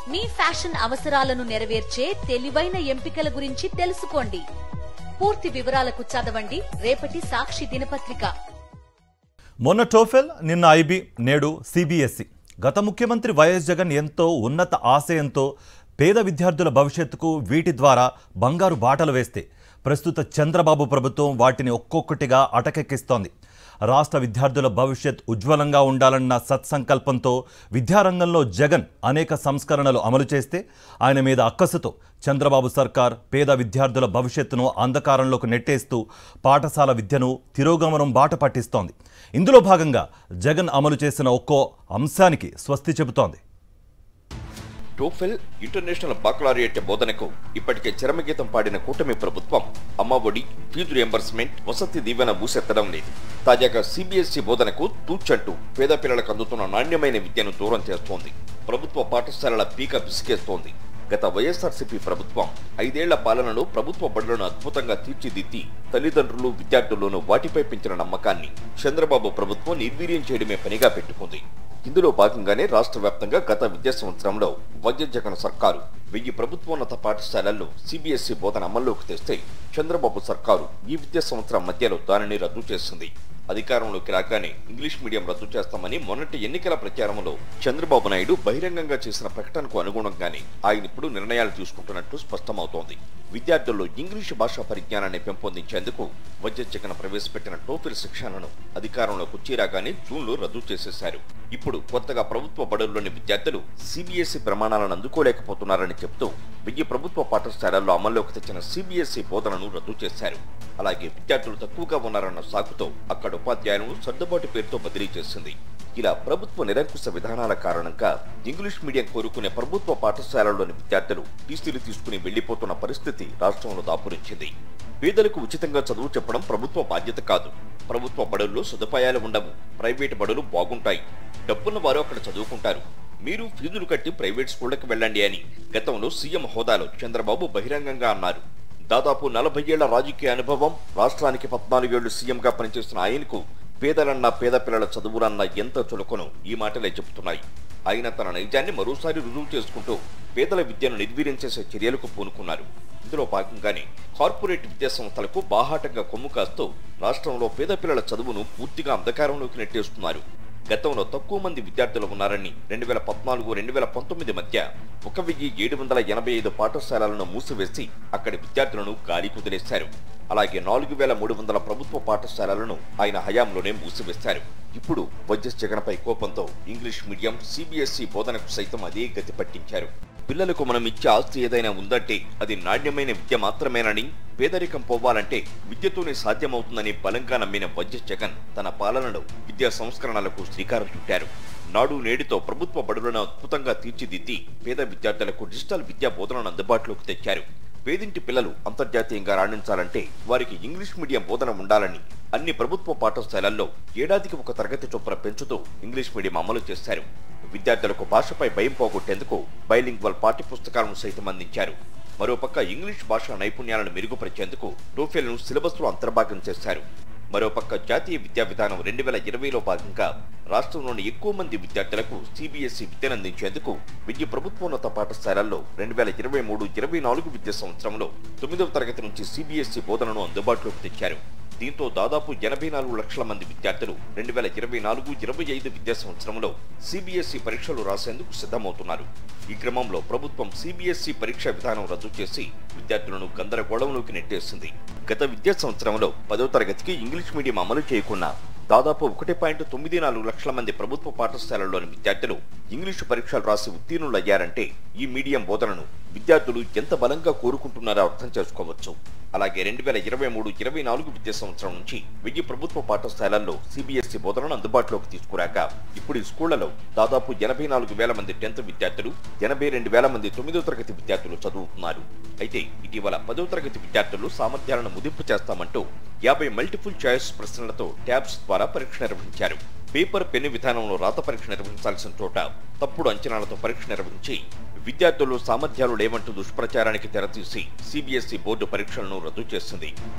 మీ fashion అవసరాలను నెరవేర్చే తెలివైన ఎంపికల గురించి తెలుసుకోండి పూర్తి వివరాలకు చదవండి రేపటి సాక్షి దినపత్రిక మొన్న టోఫెల్ నిన్న ఐబీ నేడు సిబిఎస్ఈ గత ముఖ్యమంత్రి వైఎస్ జగన్ ఎంతో ఉన్నత ఆశయంతో పేద విద్యార్థుల భవిష్యత్తుకు వీటి ద్వారా బంగారు బాటలు వేస్తే ప్రస్తుత చంద్రబాబు ప్రభుత్వం వాటిని ఒక్కొక్కటిగా అటకెక్కిస్తోంది రాష్ట్ర విద్యార్థుల భవిష్యత్ ఉజ్వలంగా ఉండాలన్న సత్సంకల్పంతో విద్యారంగంలో జగన్ అనేక సంస్కరణలు అమలు చేస్తే ఆయన మీద అక్కసుతో చంద్రబాబు సర్కార్ పేద విద్యార్థుల భవిష్యత్తును అంధకారంలోకి నెట్టేస్తూ పాఠశాల విద్యను తిరోగమనం బాట పట్టిస్తోంది ఇందులో భాగంగా జగన్ అమలు చేసిన ఒక్కో అంశానికి స్వస్తి చెబుతోంది టోఫెల్ ఇంటర్నేషనల్ బాకలారియట్ బోధనకు ఇప్పటికే చరమగీతం పాడిన కూటమి ప్రభుత్వం అమ్మఒడి ఫీజు రియంబర్స్మెంట్ వసతి దీవెన ఊసెత్తడం లేదు తాజాగా సిబిఎస్ఈ బోధనకు తూచంటూ పేద పిల్లలకు అందుతున్న నాణ్యమైన విద్యను దూరం చేస్తోంది ప్రభుత్వ పాఠశాలల పీక పిసికేస్తోంది గత వైఎస్ఆర్సీపీ ప్రభుత్వం ఐదేళ్ల పాలనలో ప్రభుత్వ బడులను అద్భుతంగా తీర్చిదిద్ది తల్లిదండ్రులు విద్యార్థులను వాటిపై పెంచిన నమ్మకాన్ని చంద్రబాబు ప్రభుత్వం నిర్వీర్యం చేయడమే పనిగా పెట్టుకుంది ఇందులో భాగంగానే రాష్ట్ర వ్యాప్తంగా గత విద్యా సంవత్సరంలో వైద్య జగన్ సర్కారు వెయ్యి ప్రభుత్వోన్నత పాఠశాలల్లో సిబిఎస్ఈ బోధన అమల్లోకి తెస్తే చంద్రబాబు సర్కారు ఈ విద్యా సంవత్సరం మధ్యలో దానిని రద్దు చేసింది అధికారంలోకి రాగానే ఇంగ్లీష్ మీడియం రద్దు చేస్తామని మొన్నటి ఎన్నికల ప్రచారంలో చంద్రబాబు నాయుడు బహిరంగంగా చేసిన ప్రకటనకు అనుగుణంగానే ఆయన ఇప్పుడు నిర్ణయాలు తీసుకుంటున్నట్లు స్పష్టమవుతోంది విద్యార్థుల్లో ఇంగ్లీష్ భాషా పరిజ్ఞానాన్ని పెంపొందించేందుకు వైద్య జగన్ ప్రవేశపెట్టిన టోఫిల్ శిక్షణను అధికారంలోకి వచ్చి రాగానే జూన్లో రద్దు చేసేశారు ఇప్పుడు కొత్తగా ప్రభుత్వ బడుల్లోని విద్యార్థులు సిబిఎస్ఈ ప్రమాణాలను అందుకోలేకపోతున్నారని చెప్తూ వెయ్యి ప్రభుత్వ పాఠశాలల్లో అమల్లోకి తెచ్చిన సిబిఎస్ఈ బోధనను రద్దు చేశారు అలాగే విద్యార్థులు తక్కువగా ఉన్నారన్న సాకుతో అక్కడ ఉపాధ్యాయులను సర్దుబాటు పేరుతో బదిలీ చేసింది ఇలా ప్రభుత్వ నిరంకుశ విధానాల కారణంగా ఇంగ్లీష్ మీడియం కోరుకునే ప్రభుత్వ పాఠశాలల్లోని విద్యార్థులు టీసీలు తీసుకుని వెళ్లిపోతున్న పరిస్థితి రాష్ట్రంలో దాపురించింది పేదలకు ఉచితంగా చదువు చెప్పడం ప్రభుత్వ బాధ్యత కాదు ప్రభుత్వ బడుల్లో సదుపాయాలు ఉండవు ప్రైవేట్ బడులు బాగుంటాయి డబ్బున్న వారు అక్కడ చదువుకుంటారు మీరు ఫీజులు కట్టి ప్రైవేట్ స్కూళ్లకు వెళ్ళండి అని గతంలో సీఎం హోదాలో చంద్రబాబు బహిరంగంగా అన్నారు దాదాపు నలభై ఏళ్ల రాజకీయ అనుభవం రాష్ట్రానికి పద్నాలుగేళ్లు సీఎంగా పనిచేస్తున్న ఆయనకు పేదలన్న పేద పిల్లల చదువులన్న ఎంత చులకను ఈ మాటలే చెబుతున్నాయి ఆయన తన నైజాన్ని మరోసారి రుజువు చేసుకుంటూ పేదల విద్యను నిర్వీర్యం చేసే చర్యలకు పూనుకున్నారు ఇందులో భాగంగానే కార్పొరేట్ విద్యా సంస్థలకు బాహాటంగా కొమ్ము కాస్తూ రాష్ట్రంలో పేద పిల్లల చదువును పూర్తిగా అంధకారంలోకి నెట్టేస్తున్నారు గతంలో తక్కువ మంది విద్యార్థులు ఉన్నారని రెండు వేల పద్నాలుగు రెండు వేల పంతొమ్మిది మధ్య ఒక వెయ్యి ఏడు వందల ఎనభై ఐదు పాఠశాలలను మూసివేసి అక్కడి విద్యార్థులను గాలి కుదిలేశారు అలాగే నాలుగు వేల మూడు వందల ప్రభుత్వ పాఠశాలలను ఆయన హయాంలోనే మూసివేశారు ఇప్పుడు వైఎస్ జగన్పై కోపంతో ఇంగ్లీష్ మీడియం సిబిఎస్ఈ బోధనకు సైతం అదే గతి పట్టించారు పిల్లలకు మనం ఇచ్చే ఆస్తి ఏదైనా ఉందంటే అది నాణ్యమైన విద్య మాత్రమేనని పేదరికం పోవాలంటే విద్యతోనే సాధ్యమవుతుందని బలంగా నమ్మిన వైఎస్ జగన్ తన పాలనలో విద్యా సంస్కరణలకు శ్రీకారం చుట్టారు నాడు నేడుతో ప్రభుత్వ బడులను అద్భుతంగా తీర్చిదిద్ది పేద విద్యార్థులకు డిజిటల్ విద్యా బోధనను అందుబాటులోకి తెచ్చారు పేదింటి పిల్లలు అంతర్జాతీయంగా రాణించాలంటే వారికి ఇంగ్లీష్ మీడియం బోధన ఉండాలని అన్ని ప్రభుత్వ పాఠశాలల్లో ఏడాదికి ఒక తరగతి చొప్పున పెంచుతూ ఇంగ్లీష్ మీడియం అమలు చేశారు విద్యార్థులకు భాషపై భయం పోగొట్టేందుకు బైలింగ్వల్ పాఠ్యపుస్తకాలను సైతం అందించారు మరోపక్క ఇంగ్లీష్ భాషా నైపుణ్యాలను మెరుగుపరిచేందుకు టోఫెల్ను సిలబస్లో అంతర్భాగం చేశారు మరోపక్క జాతీయ విద్యా విధానం రెండు వేల ఇరవైలో భాగంగా రాష్ట్రంలోని ఎక్కువ మంది విద్యార్థులకు సిబిఎస్ఈ విద్యను అందించేందుకు విద్య ప్రభుత్వోన్నత పాఠశాలల్లో రెండు వేల ఇరవై మూడు ఇరవై నాలుగు విద్యా సంవత్సరంలో తొమ్మిదవ తరగతి నుంచి సిబిఎస్ఈ బోధనను అందుబాటులోకి తెచ్చారు దీంతో దాదాపు ఎనభై నాలుగు లక్షల మంది విద్యార్థులు రెండు వేల ఇరవై నాలుగు ఇరవై ఐదు విద్యా సంవత్సరంలో సిబిఎస్ఈ పరీక్షలు రాసేందుకు సిద్ధమవుతున్నారు ఈ క్రమంలో ప్రభుత్వం సిబిఎస్ఈ పరీక్షా విధానం రద్దు చేసి విద్యార్థులను గందరగోళంలోకి నెట్టేసింది గత విద్యా సంవత్సరంలో పదో తరగతికి ఇంగ్లీష్ మీడియం అమలు చేయకున్నా దాదాపు ఒకటి పాయింట్ తొమ్మిది నాలుగు లక్షల మంది ప్రభుత్వ పాఠశాలల్లోని విద్యార్థులు ఇంగ్లీషు పరీక్షలు రాసి ఉత్తీర్ణులయ్యారంటే ఈ మీడియం బోధనను విద్యార్థులు ఎంత బలంగా కోరుకుంటున్నారో అర్థం చేసుకోవచ్చు అలాగే రెండు వేల ఇరవై మూడు ఇరవై నాలుగు విద్యా సంవత్సరం నుంచి వెయ్యి ప్రభుత్వ పాఠశాలల్లో సిబిఎస్ఈ బోధనను అందుబాటులోకి తీసుకురాక ఇప్పుడు ఈ స్కూళ్లలో దాదాపు ఎనభై నాలుగు వేల మంది టెన్త్ విద్యార్థులు ఎనభై రెండు వేల మంది తొమ్మిదో తరగతి విద్యార్థులు చదువుతున్నారు అయితే ఇటీవల పదో తరగతి విద్యార్థులు సామర్థ్యాలను ముదింపు చేస్తామంటూ యాభై మల్టిపుల్ చాయిస్ ప్రశ్నలతో ట్యాబ్స్ ద్వారా పరీక్ష నిర్వహించారు పేపర్ పెన్ను విధానంలో రాత పరీక్ష నిర్వహించాల్సిన చోట తప్పుడు అంచనాలతో పరీక్ష నిర్వహించి విద్యార్థుల్లో సామర్థ్యాలు లేవంటూ దుష్ప్రచారానికి తెరతీసి సిబిఎస్ఈ బోర్డు పరీక్షలను రద్దు చేసింది